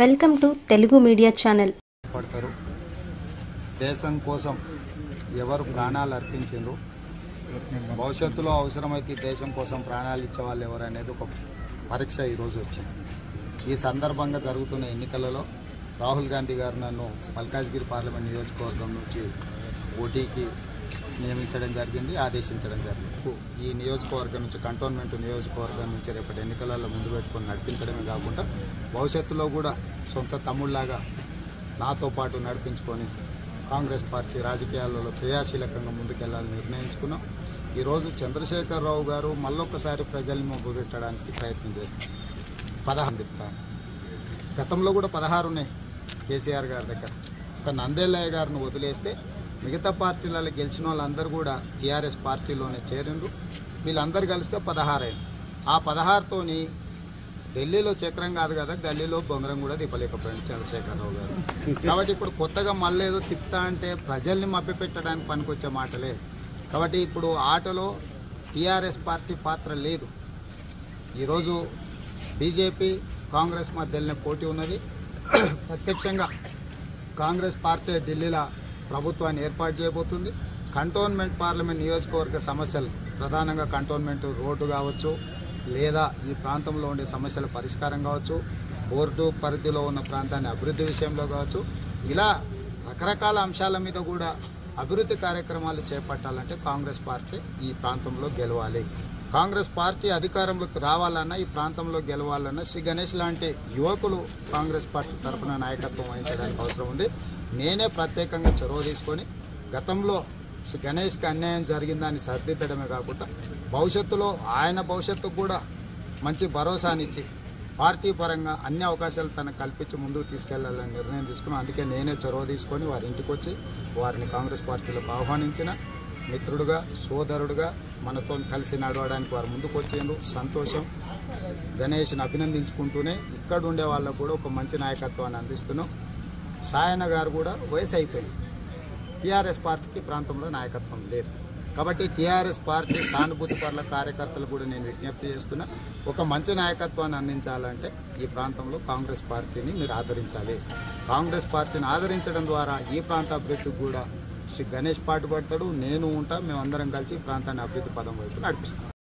welcome to Telugu media channel పడతారు దేశం కోసం ఎవరు ప్రాణాలు అర్పించారు భవిష్యత్తులో అవసరమైతే ఈ దేశం కోసం ప్రాణాలు ఇచ్చే వాళ్ళు ఎవరు అనేది ఒక పరీక్ష ఈరోజు వచ్చింది ఈ సందర్భంగా జరుగుతున్న ఎన్నికలలో రాహుల్ గాంధీ గారు నన్ను మల్కాజ్గిరి పార్లమెంట్ నియోజకవర్గం నుంచి పోటీకి నియమించడం జరిగింది ఆదేశించడం జరిగింది ఈ నియోజకవర్గం నుంచి కంటోన్మెంట్ నియోజకవర్గం నుంచి రేపటి ఎన్నికలలో ముందు పెట్టుకొని నడిపించడమే కాకుండా భవిష్యత్తులో కూడా సొంత తమ్ముళ్లాగా నాతో పాటు నడిపించుకొని కాంగ్రెస్ పార్టీ రాజకీయాలలో క్రియాశీలకంగా ముందుకెళ్లాలని నిర్ణయించుకున్నాం ఈరోజు చంద్రశేఖరరావు గారు మళ్ళొక్కసారి ప్రజల్ని మొగ్గుపెట్టడానికి ప్రయత్నం చేస్తారు పదహారు తిప్పుతాను గతంలో కూడా పదహారు ఉన్నాయి కేసీఆర్ గారి దగ్గర ఒక నందేలయ్య గారిని వదిలేస్తే మిగతా పార్టీలలో గెలిచిన వాళ్ళందరూ కూడా టీఆర్ఎస్ పార్టీలోనే చేరిండ్రు వీళ్ళందరూ కలిస్తే పదహారు అయింది ఆ పదహారుతోని ఢిల్లీలో చక్రం కాదు కదా గల్లీలో బొంగరం కూడా తిప్పలేకపోయాడు చంద్రశేఖరరావు గారు కాబట్టి ఇప్పుడు కొత్తగా మళ్ళీ ఏదో తిప్పుతా అంటే ప్రజల్ని మభ్యపెట్టడానికి పనికొచ్చే మాటలే కాబట్టి ఇప్పుడు ఆటలో టీఆర్ఎస్ పార్టీ పాత్ర లేదు ఈరోజు బీజేపీ కాంగ్రెస్ మధ్యలోనే పోటీ ఉన్నది ప్రత్యక్షంగా కాంగ్రెస్ పార్టీ ఢిల్లీలో ప్రభుత్వాన్ని ఏర్పాటు చేయబోతుంది కంటోన్మెంట్ పార్లమెంట్ నియోజకవర్గ సమస్యలు ప్రధానంగా కంటోన్మెంట్ రోడ్డు కావచ్చు లేదా ఈ ప్రాంతంలో ఉండే సమస్యల పరిష్కారం కావచ్చు బోర్డు పరిధిలో ఉన్న ప్రాంతాన్ని అభివృద్ధి విషయంలో కావచ్చు ఇలా రకరకాల అంశాల మీద కూడా అభివృద్ధి కార్యక్రమాలు చేపట్టాలంటే కాంగ్రెస్ పార్టీ ఈ ప్రాంతంలో గెలవాలి కాంగ్రెస్ పార్టీ అధికారంలోకి రావాలన్నా ఈ ప్రాంతంలో గెలవాలన్నా శ్రీ గణేష్ లాంటి యువకులు కాంగ్రెస్ పార్టీ తరఫున నాయకత్వం వహించడానికి అవసరం ఉంది నేనే ప్రత్యేకంగా చొరవ తీసుకొని గతంలో శ్రీ గణేష్కి అన్యాయం జరిగిందని సరిదిద్దడమే కాకుండా భవిష్యత్తులో ఆయన భవిష్యత్తుకు కూడా మంచి భరోసానిచ్చి పార్టీ పరంగా అన్ని అవకాశాలు తనకు కల్పించి ముందుకు తీసుకెళ్లాలని నిర్ణయం తీసుకున్నాం అందుకే నేనే చొరవ తీసుకొని వారి ఇంటికి వచ్చి వారిని కాంగ్రెస్ పార్టీలోకి ఆహ్వానించిన మిత్రుడుగా సోదరుడుగా మనతో కలిసి నడవడానికి వారు ముందుకు వచ్చిండ్రు సంతోషం గణేష్ని అభినందించుకుంటూనే ఇక్కడ ఉండే వాళ్ళకు కూడా ఒక మంచి నాయకత్వాన్ని అందిస్తున్నాం సాయన గారు కూడా వయసు అయిపోయింది టీఆర్ఎస్ పార్టీకి ఈ ప్రాంతంలో నాయకత్వం లేదు కాబట్టి టీఆర్ఎస్ పార్టీ సానుభూతి పట్ల కార్యకర్తలు కూడా నేను విజ్ఞప్తి చేస్తున్నా ఒక మంచి నాయకత్వాన్ని అందించాలంటే ఈ ప్రాంతంలో కాంగ్రెస్ పార్టీని మీరు ఆదరించాలి కాంగ్రెస్ పార్టీని ఆదరించడం ద్వారా ఈ ప్రాంత అభివృద్ధికి కూడా శ్రీ గణేష్ పాటుపడతాడు నేను ఉంటా మేమందరం కలిసి ఈ ప్రాంతాన్ని అభివృద్ధి పదం వైపు నడిపిస్తాం